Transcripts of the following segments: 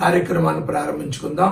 కార్యక్రమాన్ని ప్రారంభించుకుందాం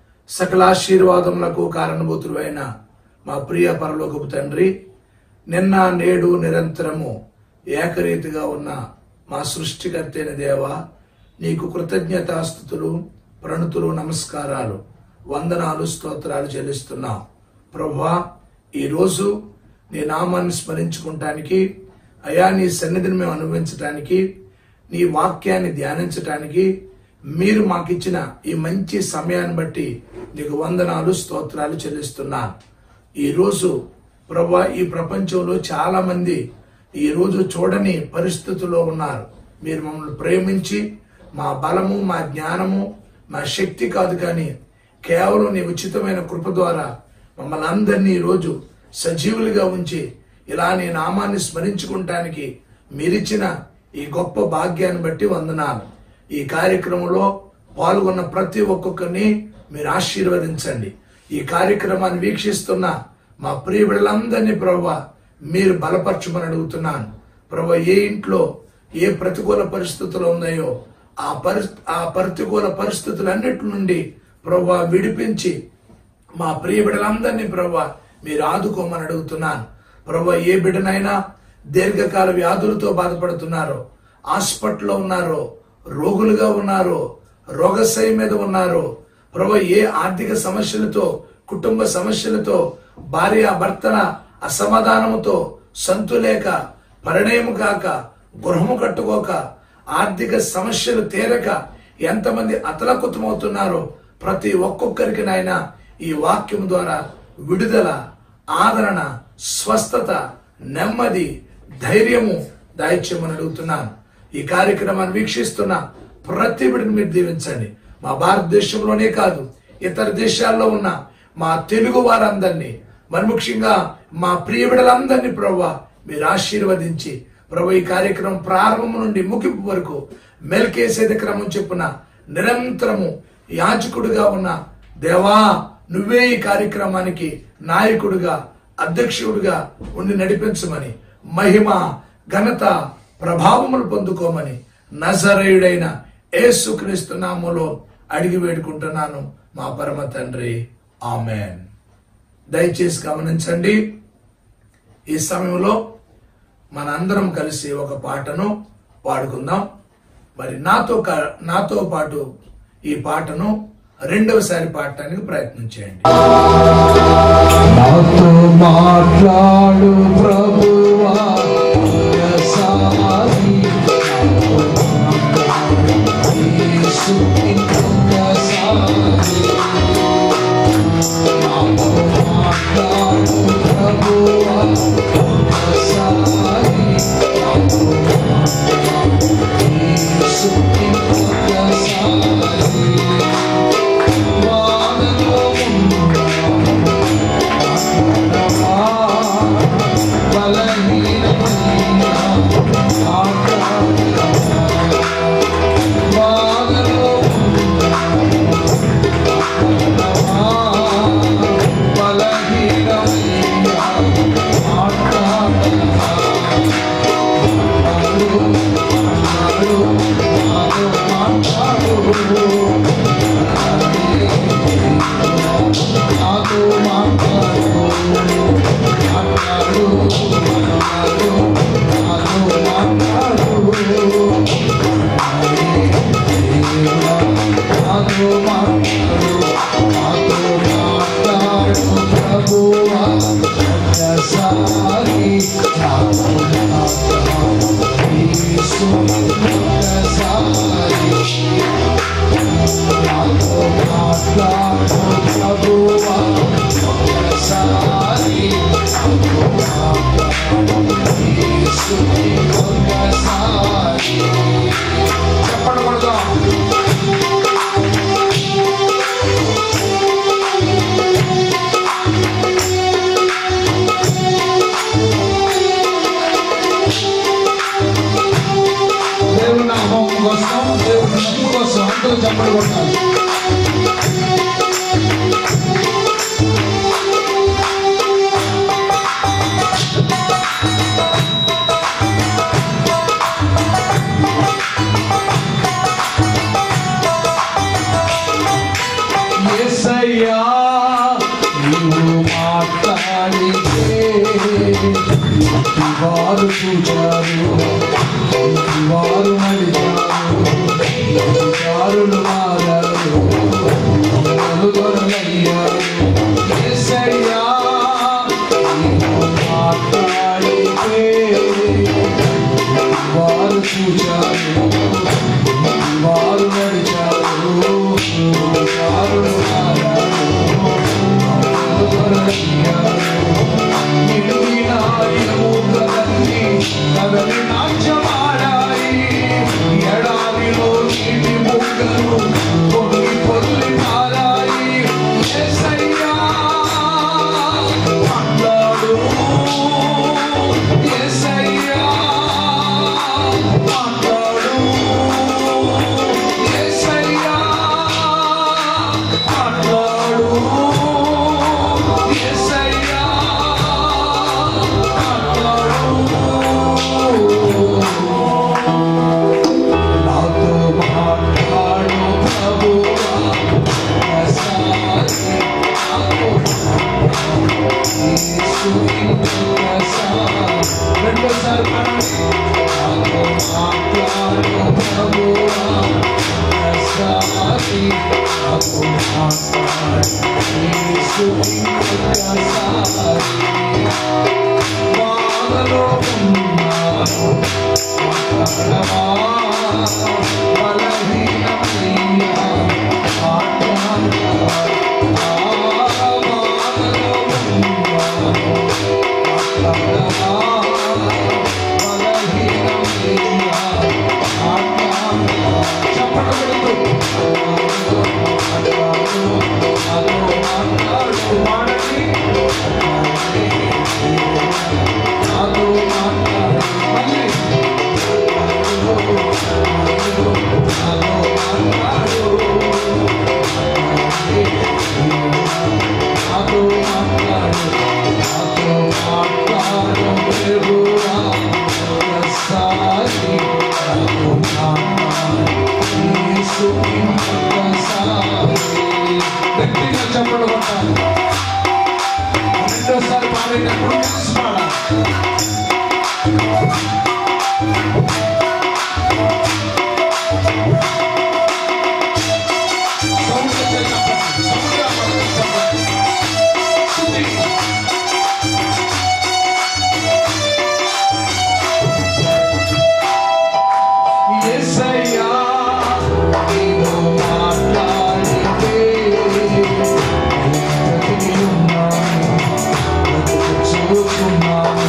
సకలాశీర్వాదములకు కారణభూతులు అయిన మా ప్రియ పరలోకపు తండ్రి నిన్న నేడు నిరంతరము ఏకరీతిగా ఉన్న మా సృష్టికర్త అయిన దేవ నీకు కృతజ్ఞతాస్థుతులు ప్రణుతులు నమస్కారాలు వందనాలు స్తోత్రాలు చెల్లిస్తున్నాం ప్రభా ఈరోజు నీ నామాన్ని స్మరించుకుంటానికి అయా నీ సన్నిధిని మేము అనుభవించటానికి నీ వాక్యాన్ని ధ్యానించటానికి మీరు మాకిచ్చిన ఈ మంచి సమయాన్ని బట్టి నీకు వందనాలు స్తోత్రాలు చెల్లిస్తున్నాను ఈరోజు ప్రభా ఈ ప్రపంచంలో చాలా మంది ఈ రోజు చూడని పరిస్థితుల్లో ఉన్నారు మీరు మమ్మల్ని ప్రేమించి మా బలము మా జ్ఞానము మా శక్తి కాదు కానీ కేవలం నీ ఉచితమైన కృప ద్వారా మమ్మల్ని అందరినీ ఈరోజు సజీవులుగా ఉంచి ఇలా నీ నామాన్ని స్మరించుకుంటానికి మీరిచ్చిన ఈ గొప్ప భాగ్యాన్ని బట్టి వందనాలు ఈ కార్యక్రమంలో పాల్గొన్న ప్రతి ఒక్కొక్కరిని మీరు ఆశీర్వదించండి ఈ కార్యక్రమాన్ని వీక్షిస్తున్న మా ప్రియ బిడ్డలందరినీ ప్రభు మీరు బలపరచమని అడుగుతున్నాను ప్రభు ఏ ఇంట్లో ఏ ప్రతికూల పరిస్థితులు ఉన్నాయో ఆ పరి ఆ ప్రతికూల పరిస్థితులన్నిటి నుండి ప్రభు విడిపించి మా ప్రియ బిడ్డలందరినీ ప్రభు మీరు ఆదుకోమని అడుగుతున్నాను ప్రభు ఏ బిడ్డనైనా దీర్ఘకాల వ్యాధులతో బాధపడుతున్నారో హాస్పిటల్లో ఉన్నారో రోగులుగా ఉన్నారో రోగశయ మీద ఉన్నారో ప్రభు ఏ ఆర్థిక సమస్యలతో కుటుంబ సమస్యలతో భార్య భర్తల అసమాధానముతో సంతులేక పరిణయము కాక గృహము కట్టుకోక ఆర్థిక సమస్యలు తీరక ఎంతమంది అతలకుతమవుతున్నారో ప్రతి ఒక్కొక్కరికి నాయన ఈ వాక్యం ద్వారా విడుదల ఆదరణ స్వస్థత నెమ్మది ధైర్యము దాయిత్యమని అడుగుతున్నాను ఈ కార్యక్రమాన్ని వీక్షిస్తున్న ప్రతి బిడ్డను మీరు దీవించండి మా భారతదేశంలోనే కాదు ఇతర దేశాల్లో ఉన్న మా తెలుగు వారందరినీ మరి ముఖ్యంగా మా ప్రియ బిడ్డలందరినీ ప్రభు మీరు ఆశీర్వదించి ప్రభు ఈ కార్యక్రమం ప్రారంభం నుండి ముగింపు వరకు మెల్కేసేద క్రమం చెప్పున నిరంతరము యాజకుడుగా ఉన్న దేవా నువ్వే ఈ కార్యక్రమానికి నాయకుడుగా అధ్యక్షుడుగా ఉండి నడిపించమని మహిమ ఘనత ప్రభావములు పొందుకోమని నజరేయుడైన యేసుక్రీస్తు నామములో అడిగి వేడుకుంటున్నాను మా పరమ తండ్రి ఆమెన్ దయచేసి గమనించండి ఈ సమయంలో మనందరం కలిసి ఒక పాటను పాడుకుందాం మరి నాతో క- నాతో పాటు ఈ పాటను రెండవసారి పాడటానికి ప్రయత్నం చేయండి నాతో మాట్లాడు ప్రభువా ఒకసారి యేసు ఇంకొకసారి నాతో మాట్లాడు ప్రభువా ఒకసారి యేసు ఇంకొకసారి వానలో నాతో మాట్లాడు మాట్లాడు మాట్లాడు నాతో మాట్లాడు నాతో మాట్లాడు నాతో మాట్లాడు ప్రభువా ఒక్కసారి నాతో మాట్లాడు యేసు ఒక్కసారి నాతో మాట్లాడు ప్రభువా ఒక్కసారి నాతో మాట్లాడు యేసు ఒక్కసారి చెప్పండి కొడదాం దేవుని నామం కోసం దేవుని నమ్ము కోసం అందరూ చెప్పండి కొట్టాలి మాట్లాడితే వారు చూచారు వారు నడిచారు దారులు మారారు నలుగొరలయ్యారు యేసయ్యా నీవు మాట్లాడితే వారు చూచారు వారు నడిచారు దారులు మారారు నలుగొరలయ్యారు నిండిన ఎముకలన్నీ కదలి నాట్యమాడాయి ఎడారిలో నీటి బుగ్గలు పొంగి పొర్లి పారాయి యేసయ్యా మాట్లాడు యేసయ్యా మాట్లాడు యేసయ్యా మాట్లాడు యేసయ్యా నాతో మాట్లాడు ప్రభువా ప్రసాది నాకు యేసు ప్రసాది రెండోసారి పాడండి నాతో మాట్లాడు ప్రభువా ప్రసాది నాకు మాట్లాడు యేసు ప్రసాది వానలో ఉన్నాను మాట్లాడవా బలహీనమయ్యా మాట్లాడవా వానలో ఉన్నాను మాట్లాడవా బలహీనమయ్యా మాట్లాడవా చెప్పడం మాట్లాడు మాట్లాడు మాట్లాడు మాట్లాడు నాతో మాట్లాడు మళ్ళీ నాతో మాట్లాడు నాతో మాట్లాడు నాతో మాట్లాడు ప్రభువా ఒకసారి నాతో మాట్లాడు యేసు ఇంకొకసారి గట్టిగా చెప్పడం కొట్టాలి రెండోసారి పాడేటప్పుడు కలిసి పాడాలి సౌండ్ వచ్చే చెప్పండి. సౌండ్ రావాలి చెప్పండి. శృతి. యేసయ్యా, నీవు మాట్లాడితే బ్రతికి ఉన్నాను, బ్రతుకు చూస్తున్నాను,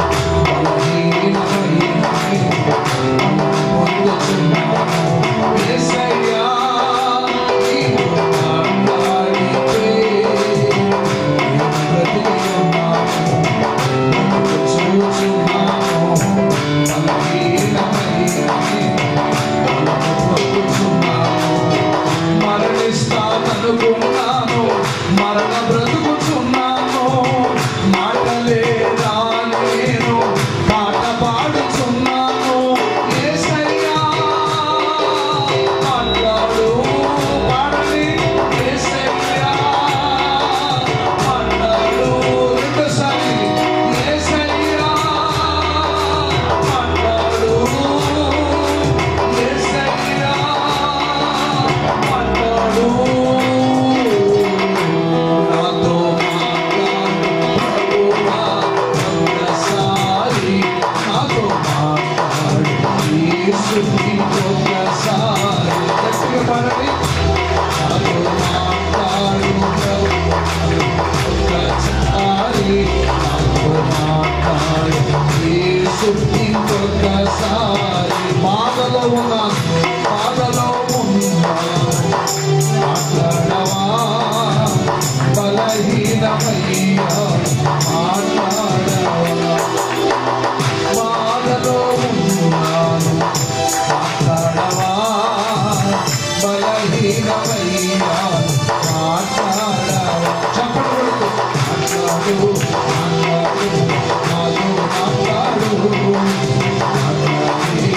బలహీనమైనవి పొందుతున్నాను. యేసయ్యా, నీవు మాట్లాడితే నేను బ్రతికి ఉన్నాను, బ్రతుకు చూస్తున్నాను, బలహీనమైనవి మరణిస్తాననుకున్నాను మరణ బ్రతుకుచున్నాను మాటలే నేను పాట పాడుచున్నాను యేసయ్యా మాట్లాడు పాడని యేసయ్యా మాట్లాడు రెండోసారి యేసయ్యా మాట్లాడు యేసయ్యా మాట్లాడు నాతో మాట్లాడు ప్రభువా ఒక్కసారి నాతో మాట్లాడు యేసుని ఒక్కసారి గట్టిగా పాడండి నాతో మాట్లాడు ప్రభువా ఒక్కసారి నాతో మాట్లాడు యేసుని ఒక్కసారి బాధలో ఉన్నాను బాధలో ఉన్నాను మాట్లాడవా బలహీనమయ్యా మాట్లాడవా బాధలో ఉన్నాను మాట్లాడవా బలహీనమయ్యా మాట్లాడవా చెప్పడు మాట్లాడు మాట్లాడు నాతో మాట్లాడు మాట్లాడి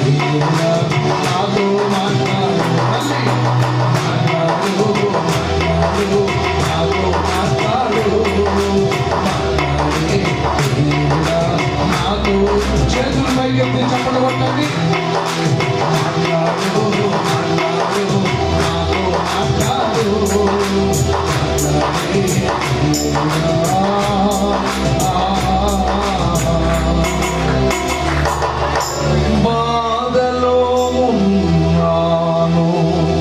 నాతో మాట్లాడు మళ్ళీ మాట్లాడు మాట్లాడు నాతో మాట్లాడు బాధలో ఉన్నాను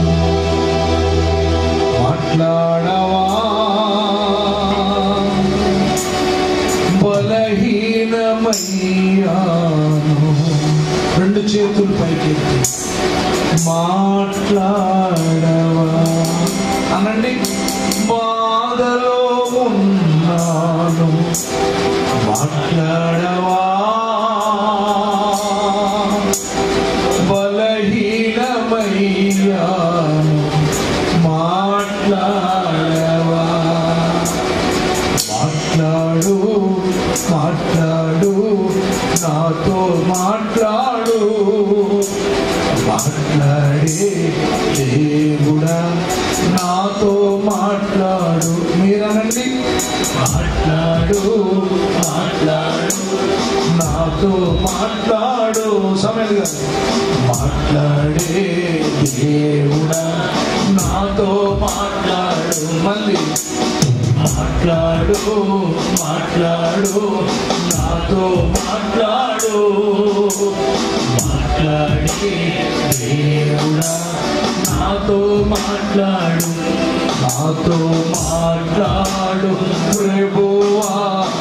మాట్లాడవా బలహీనమయ్యాను రెండు చేతులు పైకెత్తి మాట్లాడవా అనండి బాధలో ఉన్నాను మాట్లాడవా బలహీనమయ్యాను మాట్లాడవా మాట్లాడు మాట్లాడు నాతో మాట్లాడు మాట్లాడే దేవుడా నాతో మాట్లాడు మీరనండి మాట్లాడు మాట్లాడు నాతో మాట్లాడు సమయం గారు మాట్లాడే దేవుడా నాతో మాట్లాడు మళ్ళీ మాట్లాడు మాట్లాడు నాతో మాట్లాడు మాట్లాడి దేవుడా నాతో మాట్లాడు నాతో మాట్లాడు ప్రభువా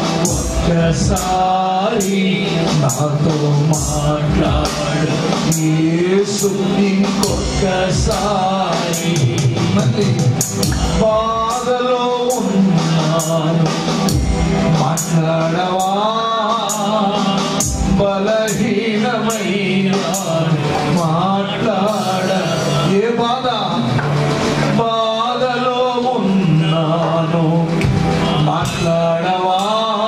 ఒక్కసారి నాతో మాట్లాడు యేసు ఇంకొక్కసారి మళ్ళీ బాధలో ఉన్నాను మాట్లాడవా బలహీనమైనాను మాట్లాడ ఏ బాధ బాధలో ఉన్నాను మాట్లాడవా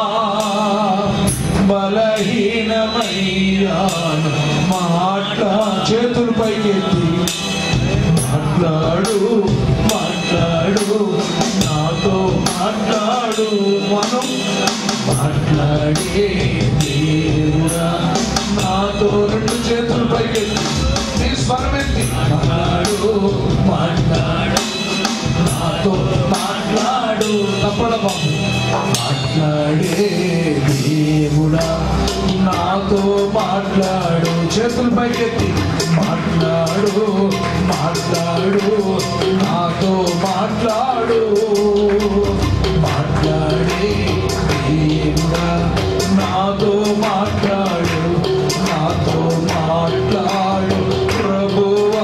బలహీనమయ్యాను మాట్లా చేతులు పైకెత్తి మాట్లాడు మాట్లాడు నాతో మాట్లాడు మనం మాట్లాడే దేవుడా నాతో రెండు చేతులు పైకి నీ స్వరమెత్తి మాట్లాడు మాట్లాడు నాతో మాట్లాడు తప్పడమా మాట్లాడే దేవుడా నాతో మాట్లాడు చేతులు పైకెత్తి మాట్లాడు మాట్లాడు నాతో మాట్లాడు మాట్లాడే దేవుడా నాతో మాట్లాడు నాతో మాట్లాడు ప్రభువా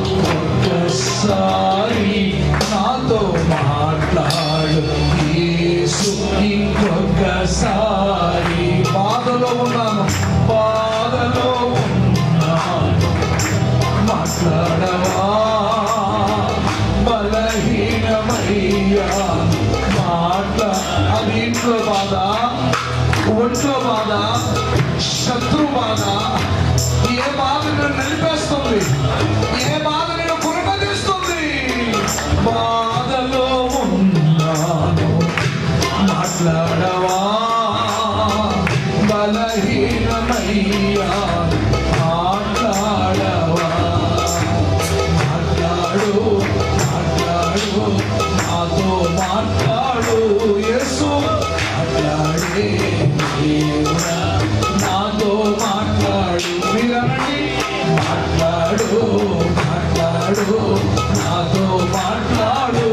ఒక్కసారి నాతో మాట్లాడు యేసు ఇంకొకసారి బాధలో ఉన్నాను బాధలో ఉన్నాను మాట్లాడవా బలహీనమయ్యా మాట్లా అది ఇంట్లో బాధ ఒంట్లో బాధ శత్రు బాధ ఏ బాధ నిన్ను నిలిపేస్తుంది ఏ బాధ నిన్ను పునపదిస్తుంది బాధలో ఉన్నాను మాట్లాడవా బలహీనమయ్యా మాట్లాడవా మాట్లాడు మాట్లాడు నాతో మాట్లాడు యేసు మాట్లాడే దేవుడా నాతో మాట్లాడు మీరనండి మాట్లాడు మాట్లాడు నాతో మాట్లాడు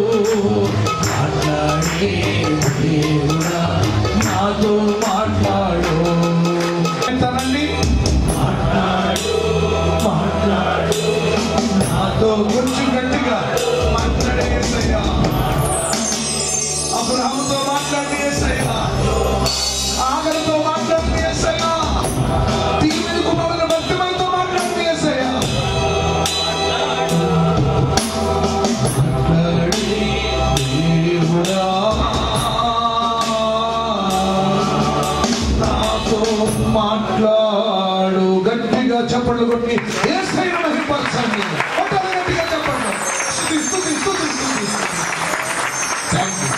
మాట్లాడే దేవుడా నాతో మాట్లాడు ఎంతనండి మాట్లాడు మాట్లాడు నాతో కొంచెం గట్టిగా మాట్లాడే యేసయ్యా అబ్రహాముతో మాట్లాడి యేసయ్యా ఆగలితో మాట్లాడి యేసయ్యా దీని కుమారుల భక్తిమైతో మాట్లాడి యేసయ్యా మాట్లాడి దేవుడా నాతో మాట్లాడు గట్టిగా చప్పట్లు కొట్టి యేసయ్యను మహిమపరచండి కొట్టాలి గట్టిగా చెప్పండి స్తుతి స్తుతి స్తుతి స్తుతి థ్యాంక్ యూ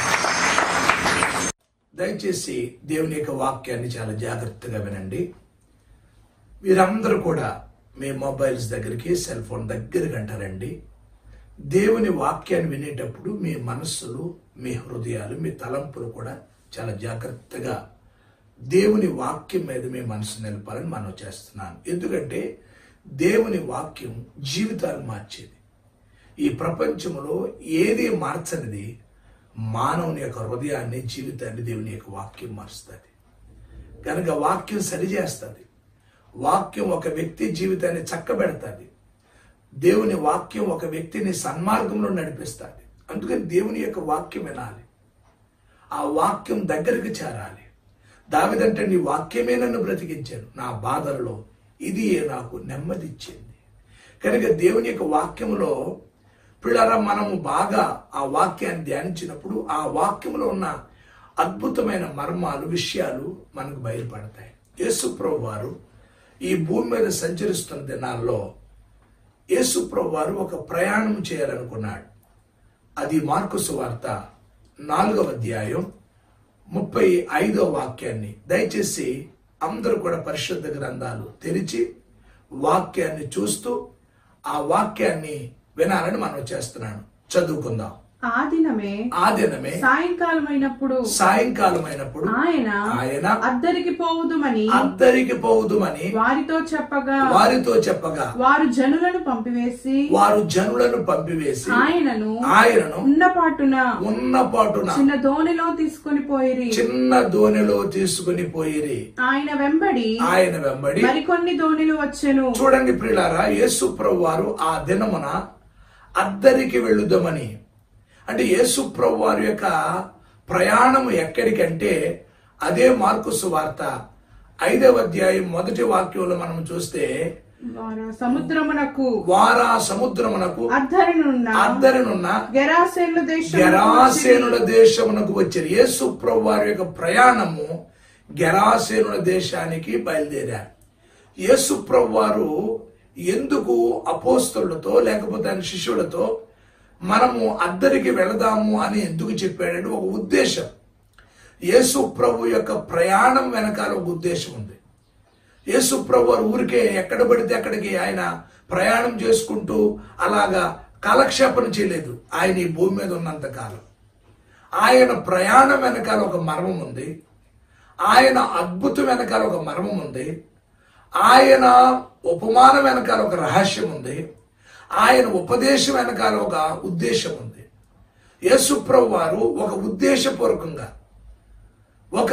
దయచేసి దేవుని యొక్క వాక్యాన్ని చాలా జాగ్రత్తగా వినండి వీరందరూ కూడా మీ మొబైల్స్ దగ్గరికి సెల్ ఫోన్ దగ్గరికి అంటారండి దేవుని వాక్యాన్ని వినేటప్పుడు మీ మనస్సులు మీ హృదయాలు మీ తలంపులు కూడా చాలా జాగ్రత్తగా దేవుని వాక్యం మీద మీ మనసు నిలపాలని మనం చేస్తున్నాను ఎందుకంటే దేవుని వాక్యం జీవితాలు మార్చేది ఈ ప్రపంచంలో ఏది మార్చనిది మానవుని యొక్క హృదయాన్ని జీవితాన్ని దేవుని యొక్క వాక్యం మారుస్తుంది కనుక వాక్యం సరిచేస్తుంది వాక్యం ఒక వ్యక్తి జీవితాన్ని చక్కబెడతాది దేవుని వాక్యం ఒక వ్యక్తిని సన్మార్గంలో నడిపిస్తుంది అందుకని దేవుని యొక్క వాక్యం వినాలి ఆ వాక్యం దగ్గరికి చేరాలి దావిదంటే నీ వాక్యమే నన్ను బ్రతికించాను నా బాధల్లో ఇది నాకు నెమ్మదిచ్చింది కనుక దేవుని యొక్క వాక్యంలో పిల్లరా మనము బాగా ఆ వాక్యాన్ని ధ్యానించినప్పుడు ఆ వాక్యంలో ఉన్న అద్భుతమైన మర్మాలు విషయాలు మనకు బయలుపడతాయి యేసుప్రభు వారు ఈ భూమి మీద సంచరిస్తున్న దినాల్లో యేసుప్రభు వారు ఒక ప్రయాణం చేయాలనుకున్నాడు అది మార్కు సువార్త నాలుగవ అధ్యాయం ముప్పై ఐదో వాక్యాన్ని దయచేసి అందరూ కూడా పరిశుద్ధ గ్రంథాలు తెరిచి వాక్యాన్ని చూస్తూ ఆ వాక్యాన్ని వినాలని మనం చేస్తున్నాను చదువుకుందాం ఆ దినమే ఆ దినమే సాయంకాలం అయినప్పుడు సాయంకాలం అయినప్పుడు ఆయన ఆయన అద్దరికి పోవుదుమని అద్దరికి పోవుదుమని వారితో చెప్పగా వారితో చెప్పగా వారు జనులను పంపివేసి వారు జనులను పంపివేసి ఆయనను ఆయనను ఉన్నపాటున ఉన్న పాటున చిన్న దోణిలో తీసుకొని పోయిరి చిన్న దోణిలో తీసుకుని పోయిరి ఆయన వెంబడి ఆయన వెంబడి మరికొన్ని దోణిలు వచ్చెను చూడండి ప్రియులారా యేసు ప్రభు వారు ఆ దినమున అద్దరికి వెళ్ళుదామని అంటే యేసు ప్రభు వారి యొక్క ప్రయాణం ఎక్కడికంటే అదే మార్కు సువార్త ఐదవ అధ్యాయం మొదటి వాక్యంలో మనం చూస్తే వారు సముద్రమునకు వారా సముద్రమునకు అద్దరినున్న అద్దరినున్న గెరాసేనుల దేశం గెరాసేనుల దేశమునకు వచ్చారు యేసు ప్రభు వారి యొక్క ప్రయాణము గెరాసేనుల దేశానికి బయలుదేరారు యేసు ప్రభు వారు ఎందుకు అపోస్తలులతో లేకపోతే ఆయన శిష్యులతో మనము అద్దరికి వెళదాము అని ఎందుకు చెప్పాడంటే ఒక ఉద్దేశం యేసు ప్రభు యొక్క ప్రయాణం వెనకాల ఒక ఉద్దేశం ఉంది యేసు ప్రభు వారు ఊరికే ఎక్కడ పడితే అక్కడికి ఆయన ప్రయాణం చేసుకుంటూ అలాగా కాలక్షేపణ చేయలేదు ఆయన ఈ భూమి మీద ఉన్నంత కాలం ఆయన ప్రయాణం వెనకాల ఒక మర్మం ఉంది ఆయన అద్భుతం వెనకాల ఒక మర్మం ఉంది ఆయన ఉపమానం వెనకాల ఒక రహస్యం ఉంది ఆయన ఉపదేశం వెనకాల ఒక ఉద్దేశం ఉంది యేసుప్రభు వారు ఒక ఉద్దేశపూర్వకంగా ఒక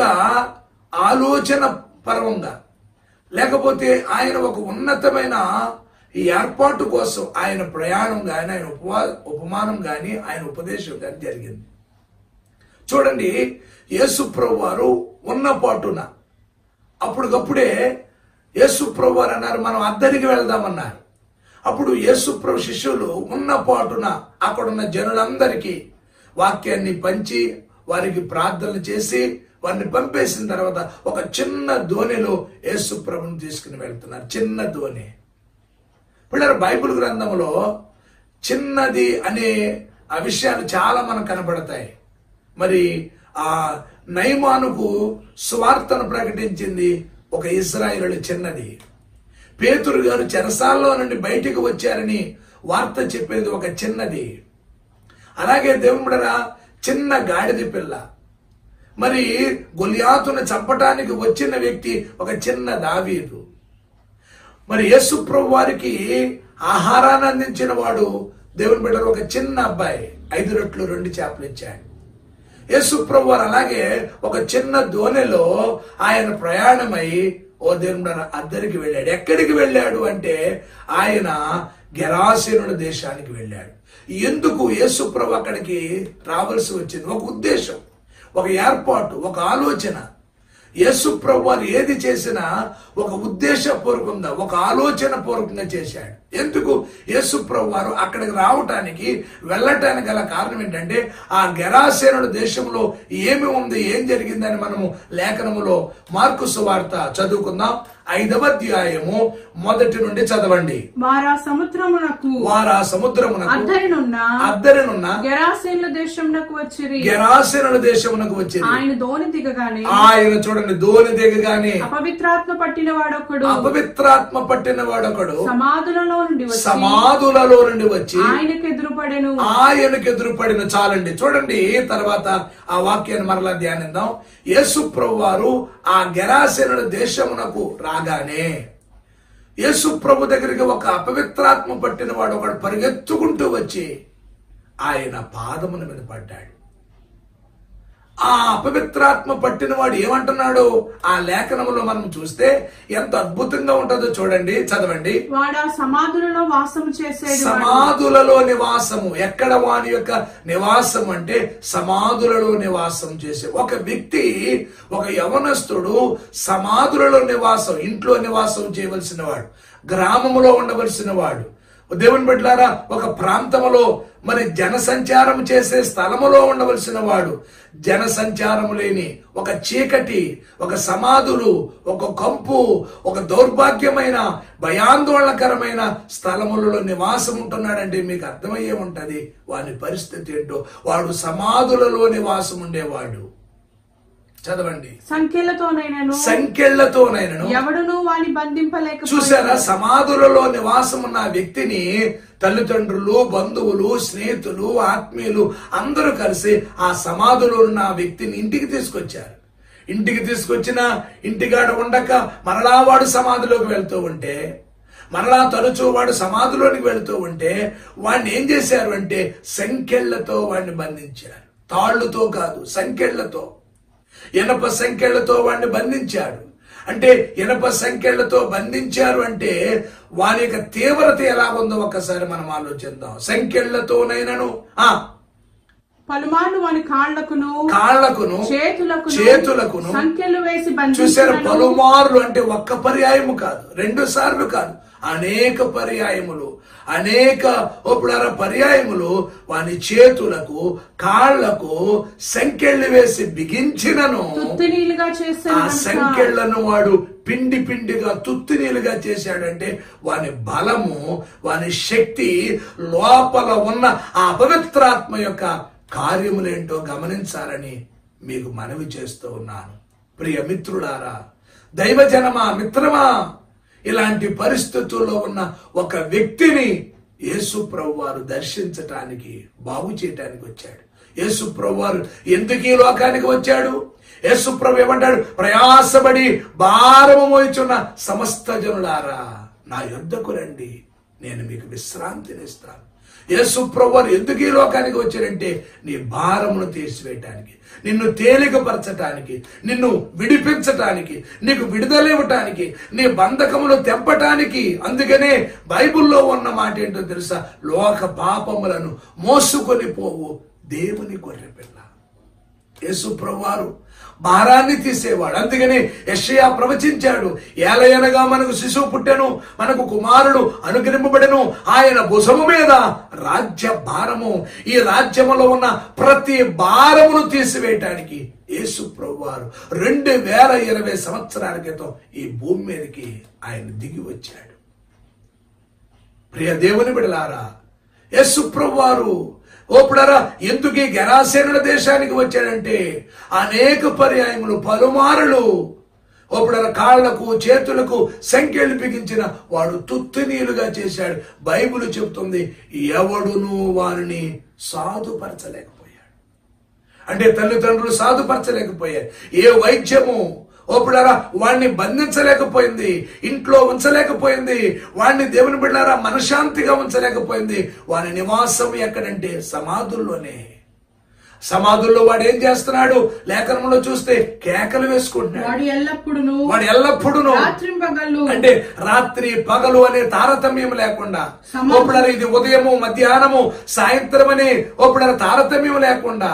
ఆలోచన పర్వంగా లేకపోతే ఆయన ఒక ఉన్నతమైన ఈ ఏర్పాటు కోసం ఆయన ప్రయాణం కానీ ఆయన ఉపవా ఉపమానం కానీ ఆయన ఉపదేశం కానీ జరిగింది చూడండి యేసు ప్రభు వారు ఉన్న పాటున అప్పటికప్పుడే యేసు ప్రభు వారు అన్నారు మనం అద్దరికి వెళ్దామన్నారు అప్పుడు యేసు ప్రభు శిష్యులు ఉన్న పాటున అక్కడున్న జనులందరికీ వాక్యాన్ని పంచి వారికి ప్రార్థనలు చేసి వారిని పంపేసిన తర్వాత ఒక చిన్న ధోనిలో యేసు ప్రభుని తీసుకుని వెళ్తున్నారు చిన్న ధోని పిల్లలు బైబిల్ గ్రంథంలో చిన్నది అనే ఆ విషయాలు చాలా మనకు కనబడతాయి మరి ఆ నైమానుకు సువార్తను ప్రకటించింది ఒక ఇస్రాయిలు చిన్నది పేతురు గారు చెరసాల్లో నుండి బయటికి వచ్చారని వార్త చెప్పేది ఒక చిన్నది అలాగే దేవుడరా చిన్న గాడిద పిల్ల మరి గొలియాతును చంపటానికి వచ్చిన వ్యక్తి ఒక చిన్న దావీదు మరి యేసు ప్రభు వారికి ఆహారాన్ని అందించిన వాడు దేవుని బిడ్డలు ఒక చిన్న అబ్బాయి ఐదు రొట్లు రెండు చేపలు ఇచ్చాడు యేసు ప్రభు వారు అలాగే ఒక చిన్న దోణిలో ఆయన ప్రయాణమై ఓ దేవుని బిడ్డ అద్దరికి వెళ్ళాడు ఎక్కడికి వెళ్ళాడు అంటే ఆయన గెరాసేనుడి దేశానికి వెళ్ళాడు ఎందుకు యేసు ప్రభు అక్కడికి రావాల్సి వచ్చింది ఒక ఉద్దేశం ఒక ఏర్పాటు ఒక ఆలోచన యేసు ప్రభు వారు ఏది చేసినా ఒక ఉద్దేశపూర్వకంగా ఒక ఆలోచన పూర్వకంగా చేశాడు ఎందుకు యేసు ప్రభు వారు అక్కడికి రావటానికి వెళ్ళటానికి గల కారణం ఏంటంటే ఆ గెరాసేనుడు దేశంలో ఏమి ఉంది ఏం జరిగిందని మనము లేఖనములో మార్కు సువార్త చదువుకుందాం ఐదవ అధ్యాయము మొదటి నుండి చదవండి వారా సముద్రమునకు వారా సముద్రమునకు అద్దరినున్న అద్దరినున్న గెరాసేనుల దేశమునకు వచ్చిరి గెరాసేనుల దేశమునకు వచ్చింది ఆయన దోణి దిగగానే ఆయన చూడండి చూడండి ధోని దిగగానే అపవిత్రాత్మ పట్టిన వాడొకడు అపవిత్రాత్మ పట్టిన వాడొకడు సమాధులలో నుండి వచ్చి సమాధులలో నుండి వచ్చి ఆయనకు ఎదురుపడెను ఆయనకు ఎదురుపడిన చాలండి చూడండి తర్వాత ఆ వాక్యాన్ని మరలా ధ్యానిద్దాం యేసు ప్రభు వారు ఆ గెరాసెనుడు దేశమునకు రాగానే యేసు ప్రభు దగ్గరికి ఒక అపవిత్రాత్మ పట్టిన వాడు ఒకడు పరిగెత్తుకుంటూ వచ్చి ఆయన పాదమున మీద పడ్డాడు ఆ అపవిత్రాత్మ పట్టిన వాడు ఏమంటున్నాడు ఆ లేఖనములో మనం చూస్తే ఎంత అద్భుతంగా ఉంటుందో చూడండి చదవండి వాడు ఆ సమాధులలో వాసము చేసేడు సమాధులలో నివాసము ఎక్కడ వాని యొక్క నివాసం అంటే సమాధులలో నివాసం చేసే ఒక వ్యక్తి ఒక యవనస్తుడు సమాధులలో నివాసం ఇంట్లో నివాసం చేయవలసిన వాడు గ్రామములో ఉండవలసిన వాడు దేవుని బిడ్డలారా ఒక ప్రాంతములో మరి జనసంచారం చేసే స్థలములో ఉండవలసిన వాడు జనసంచారం లేని ఒక చీకటి ఒక సమాధులు ఒక కంపు ఒక దౌర్భాగ్యమైన భయాందోళనకరమైన స్థలములలో నివాసం ఉంటున్నాడంటే మీకు అర్థమయ్యే ఉంటది వాని పరిస్థితి ఏంటో వాడు సమాధులలో నివాసం ఉండేవాడు చదవండి సంఖ్యలతోనైనను సంఖ్యలతోనైనను ఎవడును వాని బంధింపలేక చూసారా సమాధులలో నివాసం ఉన్న ఆ వ్యక్తిని తల్లిదండ్రులు బంధువులు స్నేహితులు ఆత్మీయులు అందరూ కలిసి ఆ సమాధిలో ఉన్న ఆ వ్యక్తిని ఇంటికి తీసుకొచ్చారు ఇంటికి తీసుకొచ్చిన ఇంటిగాడ ఉండక మరలా వాడు సమాధిలోకి వెళ్తూ ఉంటే మరలా తరచూ వాడు సమాధిలోనికి వెళ్తూ ఉంటే వాడిని ఏం చేశారు అంటే సంఖ్యలతో వాడిని బంధించారు తాళ్లతో కాదు సంఖ్యలతో ఇనప సంఖ్యలతో వాడిని బంధించాడు అంటే ఇనప సంఖ్యలతో బంధించారు అంటే వారి యొక్క తీవ్రత ఎలా ఉందో ఒక్కసారి మనం ఆలోచిద్దాం సంఖ్యలతోనైనను ఆ పలుమార్లు వాని కాళ్లకును కాళ్లకును చేతులకును చేతులకును సంఖ్యలు వేసి చూసారు బంధించినను పలుమార్లు అంటే ఒక్క పర్యాయము కాదు రెండు సార్లు కాదు అనేక పర్యాయములు అనేక ఒప్పుడార పర్యాయములు వాని చేతులకు కాళ్లకు సంకెళ్ళు వేసి బిగించినను తుత్తినీలుగా ఆ చేసిన సంకెళ్లను వాడు పిండి పిండిగా తుత్తినీలుగా చేశాడంటే వాని బలము వాని శక్తి లోపల ఉన్న ఆ అపవిత్రాత్మ యొక్క కార్యములేంటో గమనించాలని మీకు మనవి చేస్తూ ఉన్నాను ప్రియ మిత్రులారా దైవజనమా మిత్రమా ఇలాంటి పరిస్థితుల్లో ఉన్న ఒక వ్యక్తిని యేసు ప్రభు వారు దర్శించటానికి బాగు చేయటానికి వచ్చాడు యేసు ప్రభు వారు ఎందుకు ఈ లోకానికి వచ్చాడు యేసు ప్రభు ఏమంటాడు ప్రయాసపడి భారము మోయిచున్న సమస్త జనులారా నా యుద్ధకు రండి నేను మీకు విశ్రాంతినిస్తాను యేసు ప్రభు వారు ఎందుకు ఈ లోకానికి వచ్చారంటే నీ భారమును తీసివేయటానికి నిన్ను తేలికపరచటానికి నిన్ను విడిపించటానికి నీకు విడుదల ఇవ్వటానికి నీ బంధకములు తెంపటానికి అందుకనే బైబిల్లో ఉన్న మాట ఏంటో తెలుసా లోక పాపములను మోసుకొని పోవు దేవుని గొర్రెపిల్ల యేసు ప్రభువారు భారాన్ని తీసేవాడు అందుకని యెషయా ప్రవచించాడు ఏలయనగా మనకు శిశువు పుట్టెను మనకు కుమారుడు అనుగ్రహింపబడెను ఆయన భుజము మీద రాజ్య భారము ఈ రాజ్యములో ఉన్న ప్రతి భారమును తీసివేయటానికి యేసు ప్రభువారు రెండు వేల ఇరవై సంవత్సరాల క్రితం ఈ భూమి మీదకి ఆయన దిగి వచ్చాడు ప్రియ దేవుని బిడలారా యేసు ప్రభువారు ఓపుడరా ఎందుకు ఈ గెరాసేనుల దేశానికి వచ్చాడంటే అనేక పర్యాయములు పలుమారులు ఓపుడర కాళ్లకు చేతులకు సంఖ్యలు బిగించిన వాడు తుత్తునీలుగా చేశాడు బైబిల్ చెప్తుంది ఎవడును వారిని సాధుపరచలేకపోయాడు అంటే తల్లిదండ్రులు సాధుపరచలేకపోయారు ఏ వైద్యము ఓపుడారా వాణ్ణి బంధించలేకపోయింది ఇంట్లో ఉంచలేకపోయింది వాణ్ణి దేవుని బిడ్డారా మనశాంతిగా ఉంచలేకపోయింది వాని నివాసం ఎక్కడంటే సమాధుల్లోనే సమాధుల్లో వాడు ఏం చేస్తున్నాడు లేఖనంలో చూస్తే కేకలు వేసుకుంటున్నాడు వాడు ఎల్లప్పుడును వాడు ఎల్లప్పుడూ రాత్రింపగళ్ళు అంటే రాత్రి పగలు అనే తారతమ్యం లేకుండా సమాధి- ఓపుడర ఇది ఉదయము మధ్యాహ్నము సాయంత్రం అనే ఓపుడర తారతమ్యం లేకుండా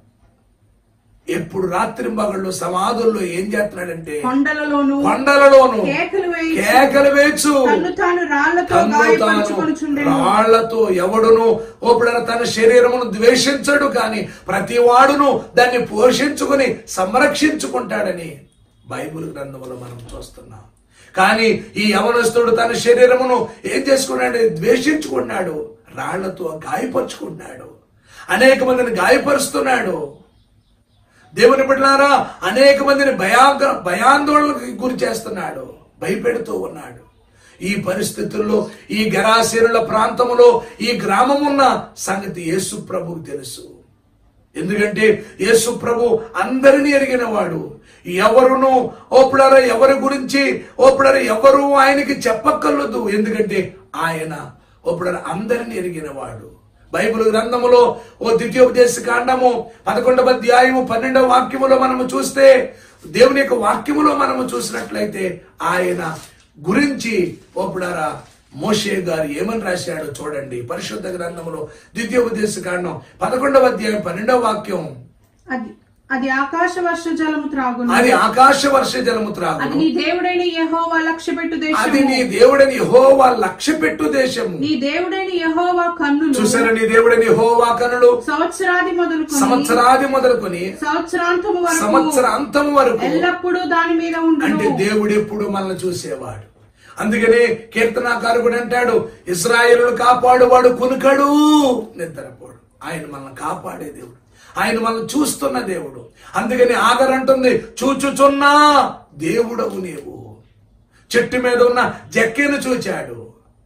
ఎప్పుడు రాత్రి పగళ్ళు సమాధుల్లో ఏం చేస్తున్నాడంటే కొండలలోను కొండలలోను కేకలు వేయించు కేకలు వేయచ్చు తన్ను తాను రాళ్లతో తన్ను తాను గాయపరుచుకొనుచుండెను రాళ్లతో ఎవడును ఓపుడన తన శరీరమును ద్వేషించడు కాని ప్రతి వాడును దాన్ని పోషించుకుని సంరక్షించుకుంటాడని బైబిల్ గ్రంథంలో మనం చూస్తున్నాం కానీ ఈ యవనస్తుడు తన శరీరమును ఏం చేసుకున్నాడు ద్వేషించుకున్నాడు రాళ్లతో గాయపరుచుకున్నాడు అనేక మందిని గాయపరుస్తున్నాడు దేవుని బిడ్డలారా అనేక మందిని భయాంద భయాందోళనకు గురి చేస్తున్నాడు భయపెడుతూ ఉన్నాడు ఈ పరిస్థితుల్లో ఈ గరాశీరుల ప్రాంతంలో ఈ గ్రామం ఉన్న సంగతి యేసు ప్రభుకు తెలుసు ఎందుకంటే యేసు ప్రభు అందరినీ ఎరిగిన వాడు ఎవరును ఓపుడారా ఎవరి గురించి ఓపుడారా ఎవరు ఆయనకి చెప్పక్కర్లేదు ఎందుకంటే ఆయన ఓపుడారా అందరినీ ఎరిగిన వాడు బైబిల్ గ్రంథములో ఓ ద్వితీయోపదేశ కాండము పదకొండవ అధ్యాయము పన్నెండవ వాక్యములో మనము చూస్తే దేవుని యొక్క వాక్యములో మనము చూసినట్లయితే ఆయన గురించి ఓపుడారా మోషే గారు ఏమని రాశాడో చూడండి పరిశుద్ధ గ్రంథంలో ద్వితీయోపదేశ కాండం పదకొండవ అధ్యాయం పన్నెండవ వాక్యం అది అది ఆకాశ వర్ష జలము త్రాగును అది ఆకాశ వర్ష జలము అది త్రాగు నీ దేవుడైన యెహోవా లక్ష్యపెట్టు అది నీ దేశము దేవుడని యెహోవా లక్ష్య పెట్టు దేశము నీ దేవుడైన యెహోవా కన్నులు చూసారా నీ దేవుడని యెహోవా కనులు సంవత్సరాది మొదలుకొని సంవత్సరాది మొదలుకొని సంవత్సరాంతము వరకు సంవత్సర అంతం వరకు ఎల్లప్పుడూ దాని మీద అంటే ఉండును దేవుడు ఎప్పుడు మనల్ని చూసేవాడు అందుకనే కీర్తనాకారుడు అంటాడు ఇస్రాయేలును కాపాడువాడు కునుకడు నిద్రపోడు ఆయన మనల్ని కాపాడే దేవుడు ఆయన మనల్ని చూస్తున్న దేవుడు అందుకని ఆగరంటుంది చూచుచున్నా దేవుడవు నీవు చెట్టు మీద ఉన్న జక్కెను చూచాడు